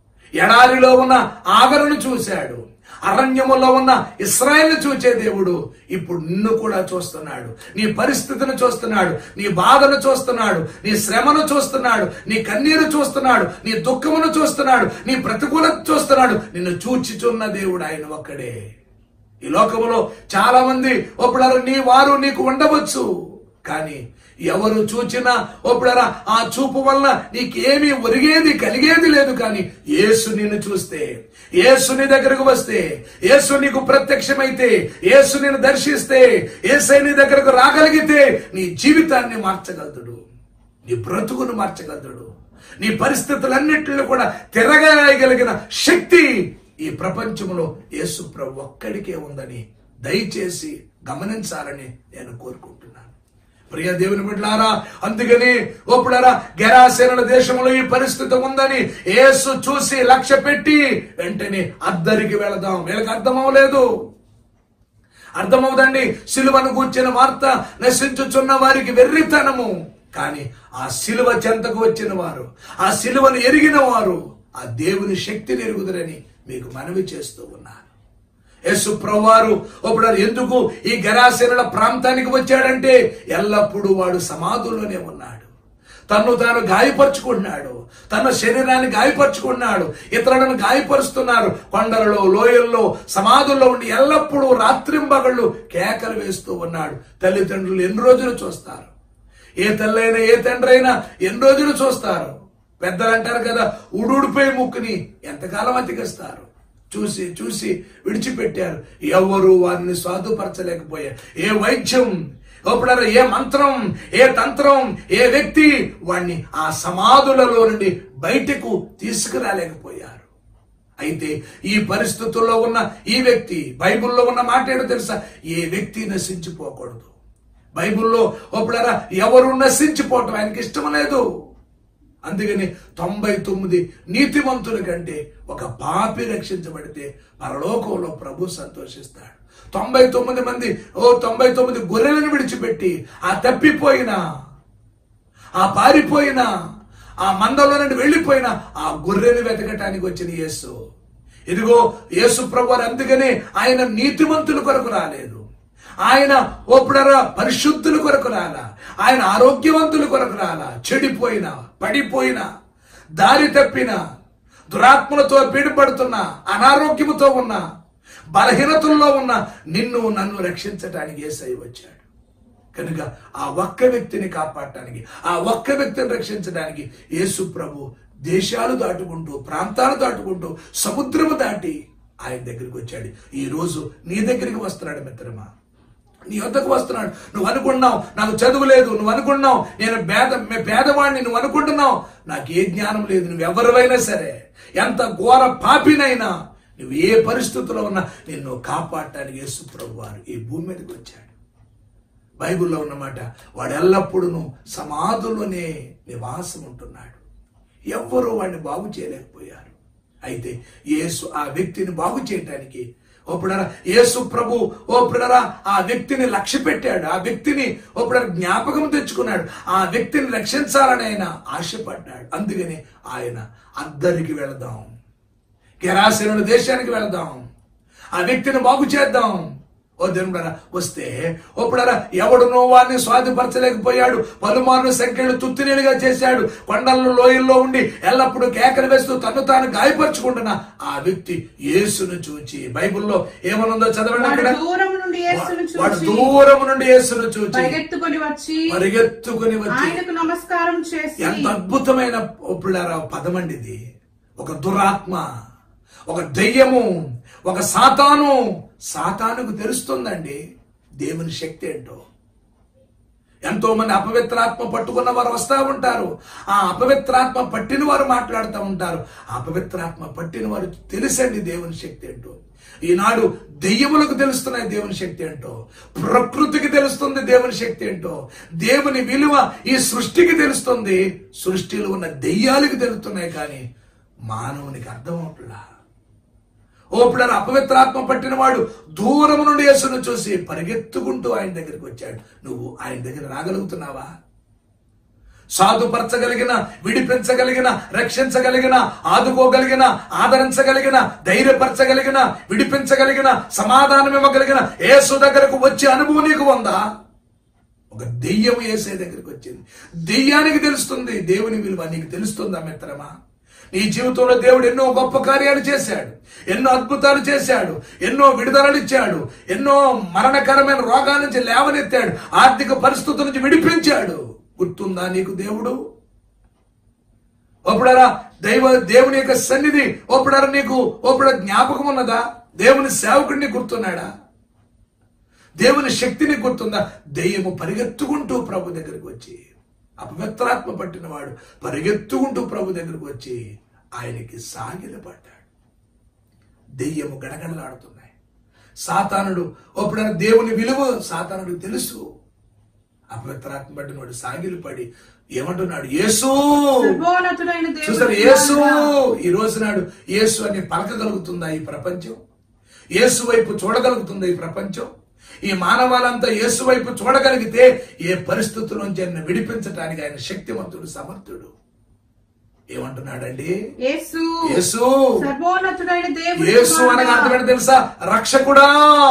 ఎడారిలో ఉన్న ఆగరను చూశాడు అరణ్యములో ఉన్న ఇస్రాయల్ చూచే దేవుడు ఇప్పుడు నిన్ను కూడా చూస్తున్నాడు నీ పరిస్థితిని చూస్తున్నాడు నీ బాధను చూస్తున్నాడు నీ శ్రమను చూస్తున్నాడు నీ కన్నీరు చూస్తున్నాడు నీ దుఃఖమును చూస్తున్నాడు నీ ప్రతికూలత చూస్తున్నాడు నిన్ను చూచిచున్న దేవుడు ఆయన ఒక్కడే ఈ లోకములో చాలా మంది ఒప్పుడారు నీ వారు నీకు ఉండవచ్చు కానీ ఎవరు చూచినా ఒప్పుడారా ఆ చూపు వలన నీకేమీ ఒరిగేది కలిగేది లేదు కానీ యేసు నిన్ను చూస్తే యేసు నీ దగ్గరకు వస్తే యేసు నీకు ప్రత్యక్షమైతే యేసు నిన్ను దర్శిస్తే యేసై నీ దగ్గరకు రాగలిగితే నీ జీవితాన్ని మార్చగలదుడు నీ బ్రతుకును మార్చగలదుడు నీ పరిస్థితులన్నింటిలో కూడా తిరగగలిగిన శక్తి ఈ ప్రపంచంలో యేసు ప్రభు ఒక్కడికే ఉందని దయచేసి గమనించాలని నేను కోరుకుంటున్నాను ప్రియ దేవుని బిడ్డలారా అందుకని ఒప్పుడారా గెరాసేనుల దేశంలో ఈ పరిస్థితి ఉందని యేసు చూసి లక్ష్య పెట్టి వెంటనే అద్దరికి వెళదాం వీళ్ళకి అర్థం అవ్వలేదు అర్థమవుదండి సిలువను కూర్చిన వార్త నశించుచున్న వారికి వెర్రితనము కానీ ఆ సిలువ చెంతకు వచ్చిన వారు ఆ సిలువను ఎరిగిన వారు ఆ దేవుని శక్తిని ఎరుగుదరని మీకు మనవి చేస్తూ ఉన్నాను యేసు ప్రభువారు ఇప్పుడు ఎందుకు ఈ గరాసేనుల ప్రాంతానికి వచ్చాడంటే ఎల్లప్పుడూ వాడు సమాధుల్లోనే ఉన్నాడు తన్ను తాను గాయపరుచుకుంటున్నాడు తన శరీరాన్ని గాయపరుచుకున్నాడు ఇతరులను గాయపరుస్తున్నారు కొండలలో లోయల్లో సమాధుల్లో ఉండి ఎల్లప్పుడూ రాత్రింబగళ్ళు కేకలు వేస్తూ ఉన్నాడు తల్లిదండ్రులు ఎన్ని రోజులు చూస్తారు ఏ తల్లైనా ఏ తండ్రి అయినా ఎన్ని రోజులు చూస్తారు పెద్దలు అంటారు కదా ఉడుడిపోయి ముక్కుని ఎంతకాలం అతికిస్తారు చూసి చూసి విడిచిపెట్టారు ఎవరు వారిని స్వాధుపరచలేకపోయారు ఏ వైద్యం ఒకడారు ఏ మంత్రం ఏ తంత్రం ఏ వ్యక్తి వాణ్ణి ఆ సమాధులలో నుండి బయటకు తీసుకురాలేకపోయారు అయితే ఈ పరిస్థితుల్లో ఉన్న ఈ వ్యక్తి బైబిల్లో ఉన్న మాట ఏంటో తెలుసా ఏ వ్యక్తి నశించిపోకూడదు బైబిల్లో ఒకడారా ఎవరు నశించిపోవటం ఆయనకి ఇష్టం లేదు అందుకని తొంభై తొమ్మిది నీతిమంతుల కంటే ఒక పాపి రక్షించబడితే పరలోకంలో ప్రభు సంతోషిస్తాడు తొంభై తొమ్మిది మంది ఓ తొంభై తొమ్మిది గొర్రెలను విడిచిపెట్టి ఆ తప్పిపోయిన ఆ పారిపోయిన ఆ మందలో నుండి వెళ్ళిపోయిన ఆ గొర్రెను వెతకటానికి వచ్చిన యేసు ఇదిగో యేసు ప్రభు వారు అందుకనే ఆయన నీతిమంతుల కొరకు రాలేదు ఆయన ఓపుడరా పరిశుద్ధుల కొరకు రాలా ఆయన ఆరోగ్యవంతుల కొరకు రాలా చెడిపోయిన పడిపోయిన దారి తప్పిన దురాత్మలతో పీడిపడుతున్న అనారోగ్యముతో ఉన్న బలహీనతల్లో ఉన్న నిన్ను నన్ను రక్షించటానికి ఏసై వచ్చాడు కనుక ఆ ఒక్క వ్యక్తిని కాపాడటానికి ఆ ఒక్క వ్యక్తిని రక్షించడానికి యేసు ప్రభు దేశాలు దాటుకుంటూ ప్రాంతాలు దాటుకుంటూ సముద్రము దాటి ఆయన దగ్గరికి వచ్చాడు ఈ రోజు నీ దగ్గరికి వస్తున్నాడు మిత్రమా నీ వద్దకు వస్తున్నాడు నువ్వు అనుకున్నావు నాకు చదువు లేదు నువ్వు అనుకున్నావు నేను పేద మే- పేదవాడిని నువ్వు అనుకుంటున్నావు నాకు ఏ జ్ఞానం లేదు నువ్వు ఎవరివైనా సరే ఎంత ఘోర పాపినైనా నువ్వు ఏ పరిస్థితిలో ఉన్నా నిన్ను కాపాడటానికి యేసు ప్రభు వారు ఈ భూమి మీదకి వచ్చాడు బైబిల్లో ఉన్నమాట వాడు ఎల్లప్పుడూ సమాధుల్లోనే నివాసం ఉంటున్నాడు ఎవ్వరూ వాడిని బాగు చేయలేకపోయారు అయితే యేసు ఆ వ్యక్తిని బాగు చేయటానికి ఓపుడరా యేసు ప్రభు ఓపుడరా ఆ వ్యక్తిని లక్ష్య పెట్టాడు ఆ వ్యక్తిని ఓపుడరా జ్ఞాపకం తెచ్చుకున్నాడు ఆ వ్యక్తిని రక్షించాలని ఆయన ఆశపడ్డాడు అందుకని ఆయన అద్దరికి వెళదాం కెరాసినుల దేశానికి వెళదాం ఆ వ్యక్తిని బాగు చేద్దాం ఓ దేవుడరా వస్తే ఒప్పుడరా ఎవడునో వారిని స్వాధీపరచలేకపోయాడు పలుమార్లు సంఖ్యలు తుత్తినీలుగా చేశాడు కొండల్లో లోయల్లో ఉండి ఎల్లప్పుడూ కేకలు వేస్తూ తను తాను గాయపరుచుకుంటున్న ఆ వ్యక్తి యేసును చూచి బైబిల్లో ఏమనుందో చదవండి వాడు అక్కడ దూరం నుండి యేసును వాడు చూసి దూరం నుండి యేసును చూచి పరిగెత్తుకొని వచ్చి పరిగెత్తుకుని వచ్చి ఆయనకు నమస్కారం చేసి ఎంత అద్భుతమైన ఒప్పుడారా పదమండి ఇది ఒక దురాత్మ ఒక దెయ్యము ఒక సాతాను సాతానుకు తెలుస్తుందండి దేవుని శక్తి ఏంటో ఎంతో మంది అపవిత్రాత్మ పట్టుకున్న వారు వస్తూ ఉంటారు ఆ అపవిత్రాత్మ పట్టిన వారు మాట్లాడుతూ ఉంటారు ఆ అపవిత్రాత్మ పట్టిన వారు తెలుసండి దేవుని శక్తి ఏంటో ఈనాడు దెయ్యములకు తెలుస్తున్నాయి దేవుని శక్తి ఏంటో ప్రకృతికి తెలుస్తుంది దేవుని శక్తి ఏంటో దేవుని విలువ ఈ సృష్టికి తెలుస్తుంది సృష్టిలో ఉన్న దెయ్యాలకు తెలుస్తున్నాయి కానీ మానవునికి అర్థం అవట్లా ఓపుడర్ అపవిత్రాత్మ పట్టిన వాడు దూరం నుండి యేసును చూసి పరిగెత్తుకుంటూ ఆయన దగ్గరికి వచ్చాడు నువ్వు ఆయన దగ్గర రాగలుగుతున్నావా సాధుపరచగలిగిన విడిపించగలిగిన రక్షించగలిగిన ఆదుకోగలిగిన ఆదరించగలిగిన ధైర్యపరచగలిగిన విడిపించగలిగిన సమాధానం ఇవ్వగలిగిన యేసు దగ్గరకు వచ్చే అనుభవం నీకు ఉందా ఒక దెయ్యం ఏసే దగ్గరికి వచ్చింది దెయ్యానికి తెలుస్తుంది దేవుని విలువ నీకు తెలుస్తుందా మిత్రమా నీ జీవితంలో దేవుడు ఎన్నో గొప్ప కార్యాలు చేశాడు ఎన్నో అద్భుతాలు చేశాడు ఎన్నో విడుదలలు ఇచ్చాడు ఎన్నో మరణకరమైన రోగాల నుంచి లేవనెత్తాడు ఆర్థిక పరిస్థితుల నుంచి విడిపించాడు గుర్తుందా నీకు దేవుడు ఒప్పుడారా దైవ దేవుని యొక్క సన్నిధి ఒప్పుడారా నీకు ఒప్పుడ జ్ఞాపకం ఉన్నదా దేవుని సేవకుడిని గుర్తున్నాడా దేవుని శక్తిని గుర్తుందా దెయ్యము పరిగెత్తుకుంటూ ప్రభు దగ్గరికి వచ్చి అపవిత్రాత్మ పట్టిన వాడు పరిగెత్తుకుంటూ ప్రభు దగ్గరికి వచ్చి ఆయనకి సాగిలపడ్డాడు దెయ్యము గడగడలాడుతున్నాయి సాతానుడు ఒప్పుడైనా దేవుని విలువ సాతానుడికి తెలుసు అపవిత్రాత్మ పట్టిన వాడు సాగిలు పడి ఏమంటున్నాడు యేసు సర్వోన్నతుడైన చూసారు దేవుడు యేసు ఈ రోజు నాడు యేసు అని పలకగలుగుతుందా ఈ ప్రపంచం యేసు వైపు చూడగలుగుతుందా ఈ ప్రపంచం ఈ మానవాళంతా యేసు వైపు చూడగలిగితే ఏ పరిస్థితుల నుంచి ఆయన విడిపించడానికి ఆయన శక్తివంతుడు సమర్థుడు ఏమంటున్నాడండి యేసు యేసు సర్వోన్నతుడైన దేవుడు యేసు అనగా అర్థమేంటో తెలుసా రక్షకుడా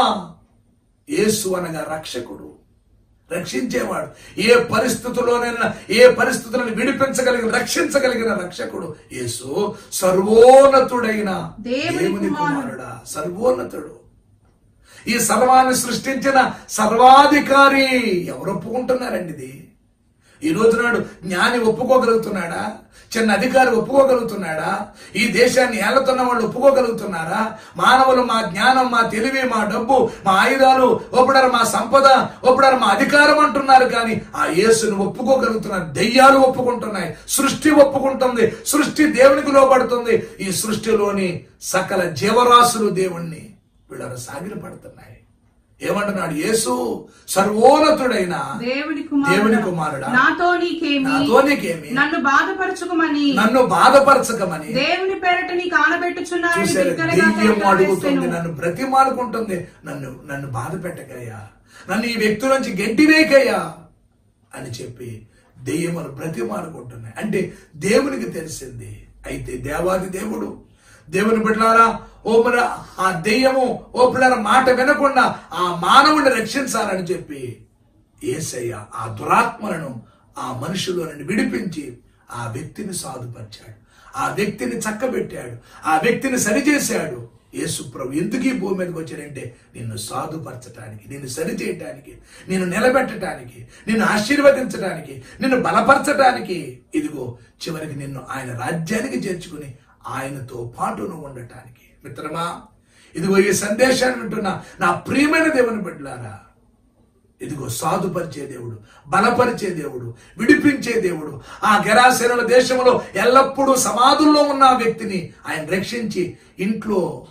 యేసు అనగా రక్షకుడు రక్షించేవాడు ఏ పరిస్థితుల్లోనైనా ఏ పరిస్థితులను విడిపించగలిగిన రక్షించగలిగిన రక్షకుడు యేసు సర్వోన్నతుడైన దేవుని దేవుని కుమారుడు. కుమారుడా సర్వోన్నతుడు ఈ సర్వాన్ని సృష్టించిన సర్వాధికారి ఎవరు ఒప్పుకుంటున్నారండి ఇది ఈ రోజు నాడు జ్ఞాని ఒప్పుకోగలుగుతున్నాడా చిన్న అధికారి ఒప్పుకోగలుగుతున్నాడా ఈ దేశాన్ని ఏళ్తున్న వాళ్ళు ఒప్పుకోగలుగుతున్నారా మానవులు మా జ్ఞానం మా తెలివి మా డబ్బు మా ఆయుధాలు ఒప్పుడారు మా సంపద ఒప్పుడారు మా అధికారం అంటున్నారు కానీ ఆ యేసును ఒప్పుకోగలుగుతున్నారు దెయ్యాలు ఒప్పుకుంటున్నాయి సృష్టి ఒప్పుకుంటుంది సృష్టి దేవునికి లోబడుతుంది ఈ సృష్టిలోని సకల జీవరాశులు దేవుణ్ణి వీళ్ళ సాగిలు పడుతున్నాయి ఏమంటున్నాడు యేసు సర్వోన్నతుడైన దేవుని దేవుని కుమారుడా కుమారుడా నాతో నీకేమి నాతో నీకేమి నన్ను బాధపరచుకోమని నన్ను బాధపరచకమని దేవుని పేరట నీకు ఆనబెట్టుచున్నారని చూసారు బిగ్గరగా దెయ్యం కేకలు అడుగుతుంది వేసెను. నన్ను బ్రతిమాలుకుంటుంది నన్ను నన్ను బాధ పెట్టకయ్యా నన్ను ఈ వ్యక్తి నుంచి గెంటివేకయ్యా అని చెప్పి దెయ్యములు బ్రతిమాలుకుంటున్నాయి అంటే దేవునికి తెలిసింది అయితే దేవాది దేవుడు దేవుని బిడ్డలారా ఓ మరి ఆ దెయ్యము ఓ పిల్లల మాట వినకుండా ఆ మానవుని రక్షించాలని చెప్పి ఏసయ్య ఆ దురాత్మలను ఆ మనుషుల నుండి విడిపించి ఆ వ్యక్తిని సాధుపరిచాడు ఆ వ్యక్తిని చక్కబెట్టాడు ఆ వ్యక్తిని సరిచేశాడు యేసు ప్రభు ఎందుకు ఈ భూమి మీదకి వచ్చాడంటే నిన్ను సాధుపరచడానికి నిన్ను సరిచేయటానికి నిన్ను నిలబెట్టడానికి నిన్ను ఆశీర్వదించడానికి నిన్ను బలపరచడానికి ఇదిగో చివరికి నిన్ను ఆయన రాజ్యానికి చేర్చుకుని ఆయనతో పాటు నువ్వు ఉండటానికి మిత్రమా ఇదిగో ఈ సందేశాన్ని వింటున్న నా ప్రియమైన దేవుని బిడ్డలారా ఇదిగో సాధుపరిచే దేవుడు బలపరిచే దేవుడు విడిపించే దేవుడు ఆ గెరాసేనుల దేశంలో ఎల్లప్పుడూ సమాధుల్లో ఉన్న ఆ వ్యక్తిని ఆయన రక్షించి ఇంట్లో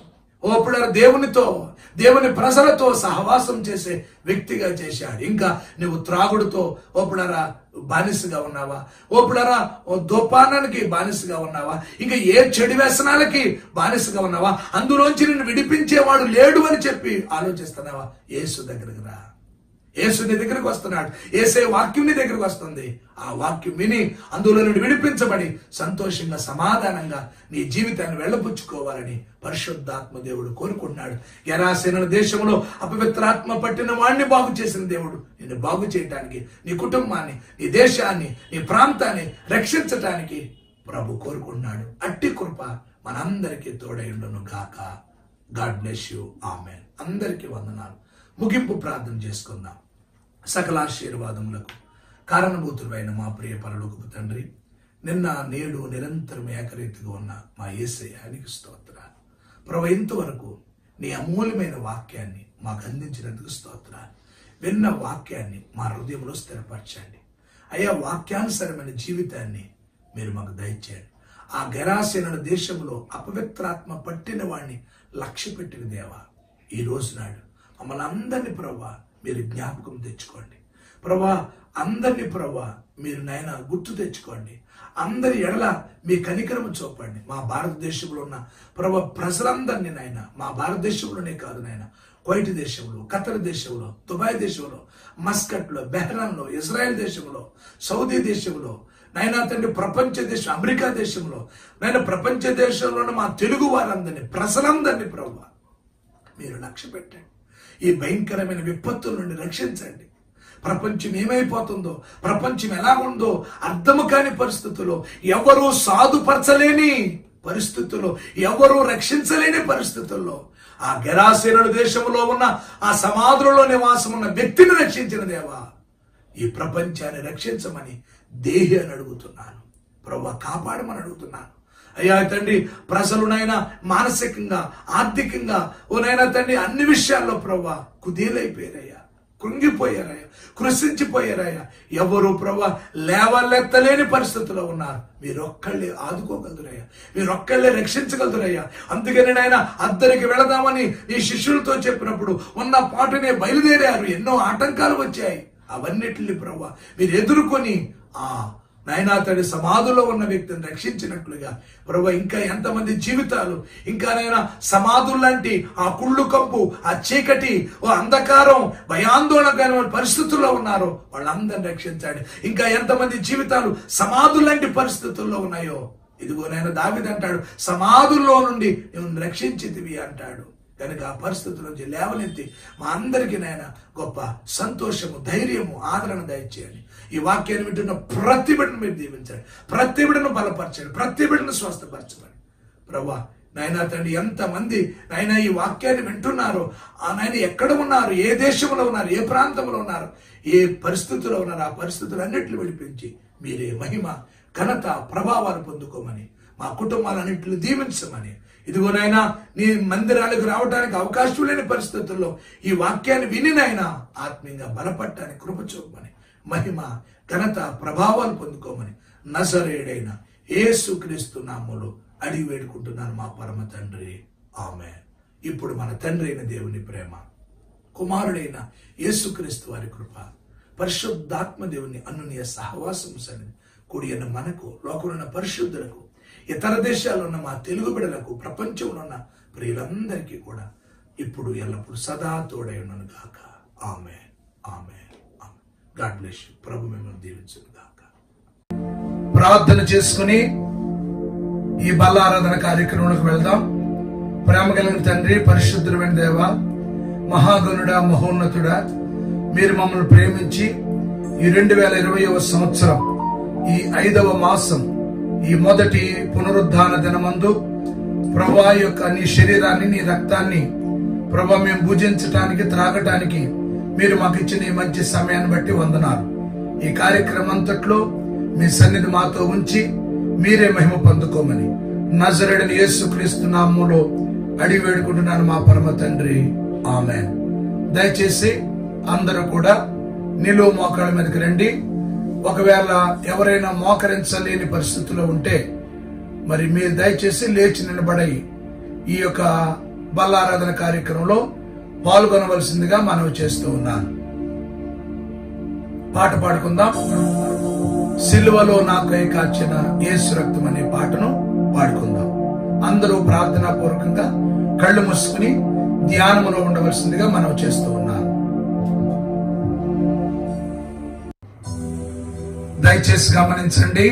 ఓ పిల్లల దేవునితో దేవుని ప్రజలతో సహవాసం చేసే వ్యక్తిగా చేశాడు ఇంకా నువ్వు త్రాగుడుతో ఓ పిల్లరా బానిసగా ఉన్నావా ఓ పిల్లరా ఓ దోపానానికి బానిసగా ఉన్నావా ఇంకా ఏ చెడు వ్యసనాలకి బానిసగా ఉన్నావా అందులోంచి నిన్ను విడిపించేవాడు లేడు అని చెప్పి ఆలోచిస్తున్నావా యేసు దగ్గరకు రా యేసు నీ దగ్గరకు వస్తున్నాడు ఏసే వాక్యం నీ దగ్గరకు వస్తుంది ఆ వాక్యం విని అందులో నుండి విడిపించబడి సంతోషంగా సమాధానంగా నీ జీవితాన్ని వెళ్ళపుచ్చుకోవాలని పరిశుద్ధాత్మ దేవుడు కోరుకుంటున్నాడు ఎరాసేన దేశంలో అపవిత్రాత్మ పట్టిన వాడిని బాగు చేసిన దేవుడు నిన్ను బాగు చేయటానికి నీ కుటుంబాన్ని నీ దేశాన్ని నీ ప్రాంతాన్ని రక్షించటానికి ప్రభు కోరుకుంటున్నాడు అట్టి కృప మనందరికీ తోడైండును గాక గాడ్ బ్లెస్ యూ ఆమెన్ అందరికీ వందనాలు ముగింపు ప్రార్థన చేసుకుందాం సకల ఆశీర్వాదములకు కారణభూతుడైన మా ప్రియ పరలోకపు తండ్రి నిన్న నేడు నిరంతరం ఏకరీతిగా ఉన్న మా ఏసయానికి స్తోత్రాలు ప్రభు ఇంతవరకు నీ అమూల్యమైన వాక్యాన్ని మాకు అందించినందుకు స్తోత్రాలు విన్న వాక్యాన్ని మా హృదయంలో స్థిరపరచండి అయ్యా వాక్యానుసరమైన జీవితాన్ని మీరు మాకు దయచేయండి ఆ గెరాసేన దేశంలో అపవిత్రాత్మ పట్టిన వాడిని లక్ష్య పెట్టిన దేవా ఈ రోజు నాడు మమ్మల్ని అందరినీ ప్రభా మీరు జ్ఞాపకం తెచ్చుకోండి ప్రభా అందరినీ ప్రభా మీరు నాయన గుర్తు తెచ్చుకోండి అందరి ఎడల మీ కనికరము చూపండి మా భారతదేశంలో ఉన్న ప్రభా ప్రజలందరినీ నాయన మా భారతదేశంలోనే కాదు నాయన కువైట్ దేశంలో ఖతర్ దేశంలో దుబాయ్ దేశంలో మస్కట్లో బెహ్రాన్లో ఇజ్రాయెల్ దేశంలో సౌదీ దేశంలో నైనా తండ్రి ప్రపంచ దేశం అమెరికా దేశంలో నైనా ప్రపంచ దేశంలో ఉన్న మా తెలుగు వారందరినీ ప్రజలందరినీ ప్రభు మీరు లక్ష్య పెట్టండి ఈ భయంకరమైన విపత్తుల నుండి రక్షించండి ప్రపంచం ఏమైపోతుందో ప్రపంచం ఎలాగుందో అర్థము కాని పరిస్థితుల్లో ఎవరూ సాధుపరచలేని పరిస్థితుల్లో ఎవరూ రక్షించలేని పరిస్థితుల్లో ఆ గెరాసేనుడు దేశంలో ఉన్న ఆ సమాధులలో నివాసం ఉన్న వ్యక్తిని రక్షించిన దేవా ఈ ప్రపంచాన్ని రక్షించమని దేహి అని అడుగుతున్నాను ప్రభు కాపాడమని అడుగుతున్నాను అయ్యా తండ్రి ప్రజలునైనా మానసికంగా ఆర్థికంగా ఓనైనా తండ్రి అన్ని విషయాల్లో ప్రభు కుదేలైపోయారయ్యా కృంగిపోయారయ్యా కృషించిపోయారయ్యా ఎవరు ప్రభా లేవలెత్తలేని పరిస్థితిలో ఉన్నారు మీరొక్కళ్ళే ఆదుకోగలదురయ్యా మీరొక్కళ్ళే రక్షించగలదురయ్యా అందుకని నాయన అద్దరికి వెళదామని ఈ శిష్యులతో చెప్పినప్పుడు ఉన్న పాటనే బయలుదేరారు ఎన్నో ఆటంకాలు వచ్చాయి అవన్నిటిని ప్రభా మీరు ఎదుర్కొని ఆ నాయనా తడి సమాధిలో ఉన్న వ్యక్తిని రక్షించినట్లుగా ప్రభు ఇంకా ఎంతమంది జీవితాలు ఇంకా నైనా సమాధుల్లాంటి ఆ కుళ్ళు కంపు ఆ చీకటి ఓ అంధకారం భయాందోళనకరమైన పరిస్థితుల్లో ఉన్నారో వాళ్ళందరిని రక్షించండి ఇంకా ఎంతమంది జీవితాలు సమాధుల్లాంటి పరిస్థితుల్లో ఉన్నాయో ఇదిగో నేను దావిదంటాడు సమాధుల్లో నుండి నువ్వు రక్షించితివి అంటాడు కనుక ఆ పరిస్థితుల నుంచి లేవనెత్తి మా అందరికీ నాయన గొప్ప సంతోషము ధైర్యము ఆదరణ దయచేయండి ఈ వాక్యాన్ని వింటున్న ప్రతి బిడ్డను మీరు దీవించండి ప్రతి బిడ్డను బలపరచండి ప్రతి బిడ్డను స్వస్థపరచమని ప్రభా నాయనా తండ్రి ఎంతమంది నాయన ఈ వాక్యాన్ని వింటున్నారో ఆ నాయన ఎక్కడ ఉన్నారు ఏ దేశంలో ఉన్నారు ఏ ప్రాంతంలో ఉన్నారు ఏ పరిస్థితుల్లో ఉన్నారు ఆ పరిస్థితులన్నింటిని విడిపించి మీరే మహిమ ఘనత ప్రభావాలు పొందుకోమని మా కుటుంబాలన్నింటిని దీవించమని ఇదిగోనైనా నీ మందిరాలకు రావడానికి అవకాశం లేని పరిస్థితుల్లో ఈ వాక్యాన్ని వినినైనా ఆత్మీయంగా బలపడటానికి కృప చూపమని మహిమ ఘనత ప్రభావాలు పొందుకోమని నజరేడైన ఏసుక్రీస్తు నామములో అడిగి వేడుకుంటున్నాను మా పరమ తండ్రి ఆమె ఇప్పుడు మన తండ్రి అయిన దేవుని ప్రేమ కుమారుడైన యేసుక్రీస్తు వారి కృప పరిశుద్ధాత్మ దేవుని అన్నునీయ సహవాసం సన్ని కూడి అన్న మనకు లోకంలో పరిశుద్ధులకు ఇతర దేశాల్లో ఉన్న మా తెలుగు బిడలకు ప్రపంచంలో ఉన్న ప్రియులందరికీ కూడా ఇప్పుడు ఎల్లప్పుడు సదా తోడై ఉన్నను గాక ఆమె ఆమె గాడ్ బ్లెస్ యు ప్రభు మిమ్మల్ని దీవించును గాక ప్రార్థన చేసుకుని ఈ బల్లారాధన కార్యక్రమంలోకి వెళ్దాం ప్రేమ కలిగిన తండ్రి పరిశుద్ధుడమైన దేవ మహాగణుడా మహోన్నతుడా మీరు మమ్మల్ని ప్రేమించి ఈ రెండు వేల ఇరవైవ సంవత్సరం ఈ ఐదవ మాసం ఈ మొదటి పునరుద్ధాన దినమందు ప్రభా యొక్క నీ శరీరాన్ని నీ రక్తాన్ని ప్రభా మేము భుజించటానికి త్రాగటానికి మీరు మాకు ఇచ్చిన ఈ మంచి సమయాన్ని బట్టి వందనాలు ఈ కార్యక్రమం అంతట్లో మీ సన్నిధి మాతో ఉంచి మీరే మహిమ పొందుకోమని నజరడని యేసుక్రీస్తు నామములో అడిగి వేడుకుంటున్నాను మా పరమ తండ్రి ఆమె దయచేసి అందరూ కూడా నిలువు మోకాళ్ళ మీదకి రండి ఒకవేళ ఎవరైనా మోకరించలేని పరిస్థితిలో ఉంటే మరి మీరు దయచేసి లేచి నిలబడి ఈ యొక్క బల్లారాధన కార్యక్రమంలో పాల్గొనవలసిందిగా మనవి చేస్తూ ఉన్నాను పాట పాడుకుందాం సిల్వలో నాకై కాచిన యేసు రక్తం అనే పాటను పాడుకుందాం అందరూ ప్రార్థనా పూర్వకంగా కళ్ళు మూసుకుని ధ్యానములో ఉండవలసిందిగా మనం చేస్తూ ఉన్నాను దయచేసి గమనించండి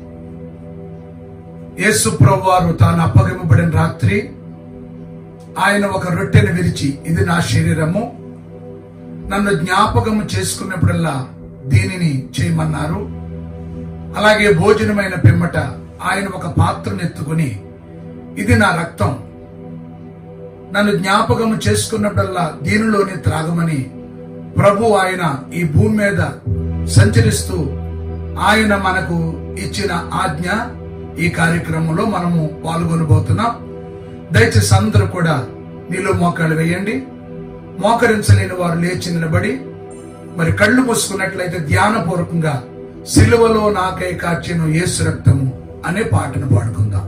యేసు ప్రభు వారు తాను అప్పగింపబడిన రాత్రి ఆయన ఒక రొట్టెను విరిచి ఇది నా శరీరము నన్ను జ్ఞాపకము చేసుకున్నప్పుడల్లా దీనిని చేయమన్నారు అలాగే భోజనమైన పిమ్మట ఆయన ఒక పాత్రను ఎత్తుకుని ఇది నా రక్తం నన్ను జ్ఞాపకము చేసుకున్నప్పుడల్లా దీనిలోనే త్రాగమని ప్రభు ఆయన ఈ భూమి మీద సంచరిస్తూ ఆయన మనకు ఇచ్చిన ఆజ్ఞ ఈ కార్యక్రమంలో మనము పాల్గొనబోతున్నాం దయచేసి అందరూ కూడా నీలో మోకాళ్ళు వేయండి మోకరించలేని వారు లేచి నిలబడి మరి కళ్ళు మూసుకున్నట్లయితే ధ్యానపూర్వకంగా సిలువలో నాకై కాచిన యేసు రక్తము అనే పాటను పాడుకుందాం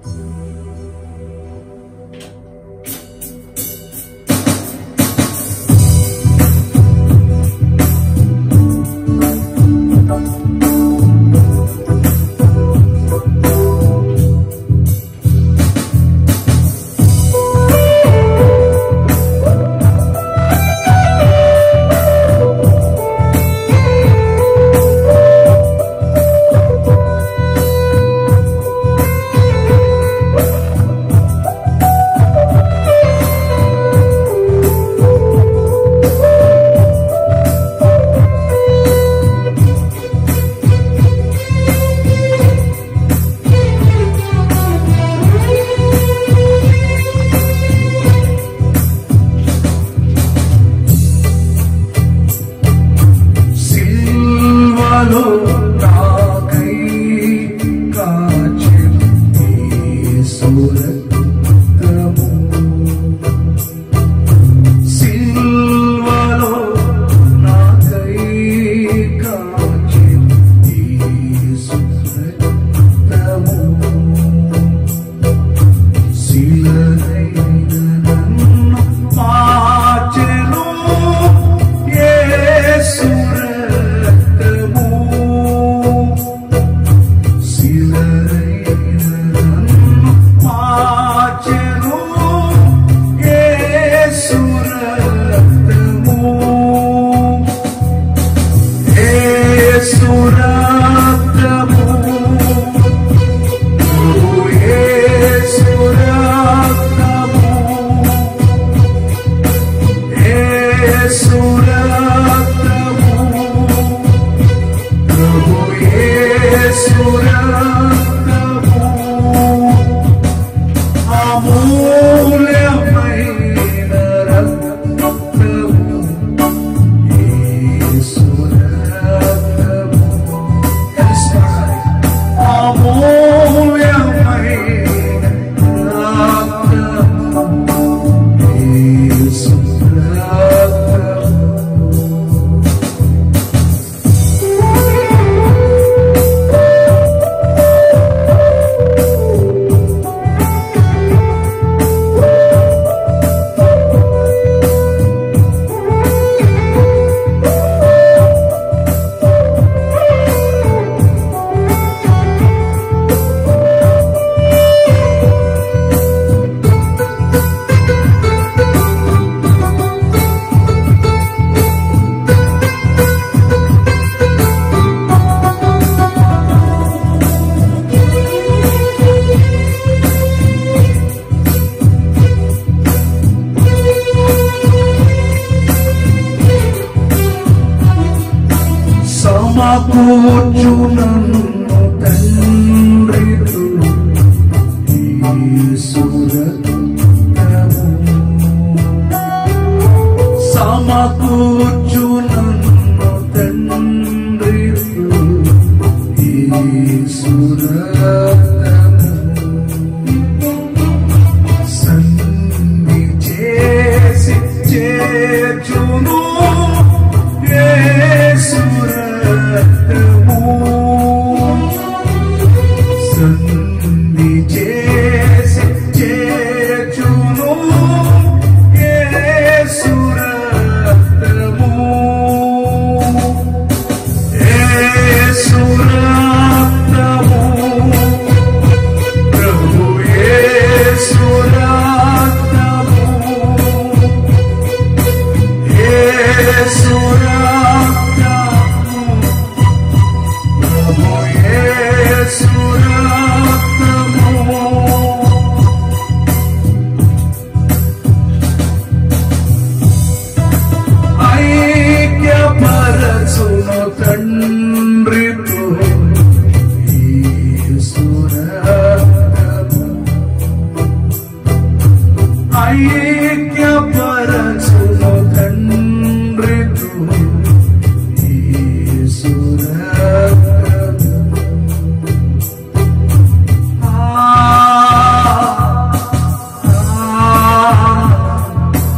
సిల్వలో నాకై కాచిన యేసు రక్తము. సిల్వలో నాకై కాచిన యేసు రక్తము. శిలనైన నన్ను మార్చెను యేసు రక్తము. శిలనైన నన్ను మార్చెను యేసు రక్తము. యేసు రక్తము. అమూల్యమైన రక్తము యేసు రక్తము సమకూర్చు నన్ను తండ్రితో సమకూర్చు నన్ను తండ్రితో సంధి చేసి చేర్చును యేసురక్తము సంధి చేసి చేర్చును ప్రభు యేసు రక్తము ఐక్యపరచును తండ్రితో యేసు రక్తము ఐక్యపరచును తండ్రితో యేసు రక్తము ఆ ఆ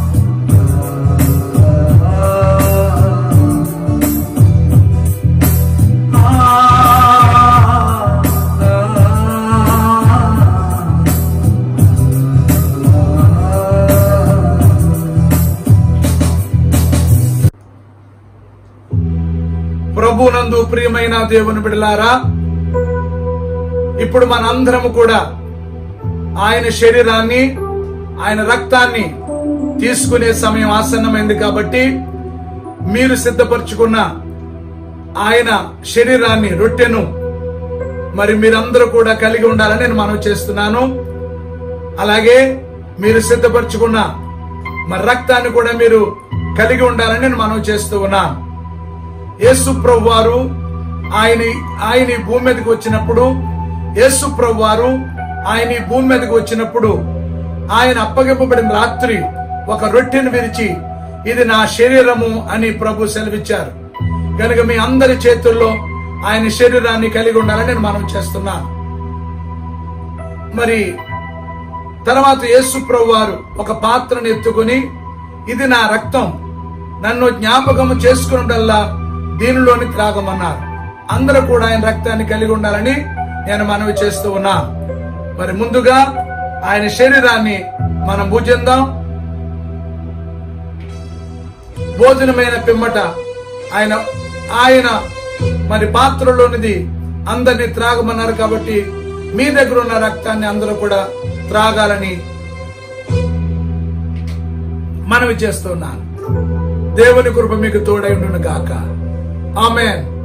ప్రభునందు ప్రియమైన దేవుని బిడలారా ఇప్పుడు మనందరము కూడా ఆయన శరీరాన్ని ఆయన రక్తాన్ని తీసుకునే సమయం ఆసన్నమైంది కాబట్టి మీరు సిద్ధపరచుకున్న ఆయన శరీరాన్ని రొట్టెను మరి మీరందరూ కూడా కలిగి ఉండాలని నేను మనవి చేస్తున్నాను అలాగే మీరు సిద్ధపరచుకున్న మరి రక్తాన్ని కూడా మీరు కలిగి ఉండాలని నేను మనవి చేస్తూ ఉన్నాను యేసు ప్రభు వారు ఆయన ఆయన ఈ భూమి మీదకి వచ్చినప్పుడు యేసు ప్రభు వారు ఆయన ఈ భూమి మీదకి వచ్చినప్పుడు ఆయన అప్పగింపబడిన రాత్రి ఒక రొట్టెను విరిచి ఇది నా శరీరము అని ప్రభు సెలవిచ్చారు కనుక మీ అందరి చేతుల్లో ఆయన శరీరాన్ని కలిగి ఉండాలని నేను మనం చేస్తున్నాను మరి తర్వాత యేసు ప్రభు వారు ఒక పాత్రను ఎత్తుకుని ఇది నా రక్తం నన్ను జ్ఞాపకము చేసుకున్నదల్లా దీనిలోని త్రాగమన్నారు అందరూ కూడా ఆయన రక్తాన్ని కలిగి ఉండాలని నేను మనవి చేస్తూ ఉన్నా మరి ముందుగా ఆయన శరీరాన్ని మనం భుజిందాం భోజనమైన పిమ్మట ఆయన ఆయన మరి పాత్రలోనిది అందరినీ త్రాగమన్నారు కాబట్టి మీ దగ్గర ఉన్న రక్తాన్ని అందరూ కూడా త్రాగాలని మనవి చేస్తున్నాను దేవుని కృప మీకు తోడై ఉండును గాక ఆమెన్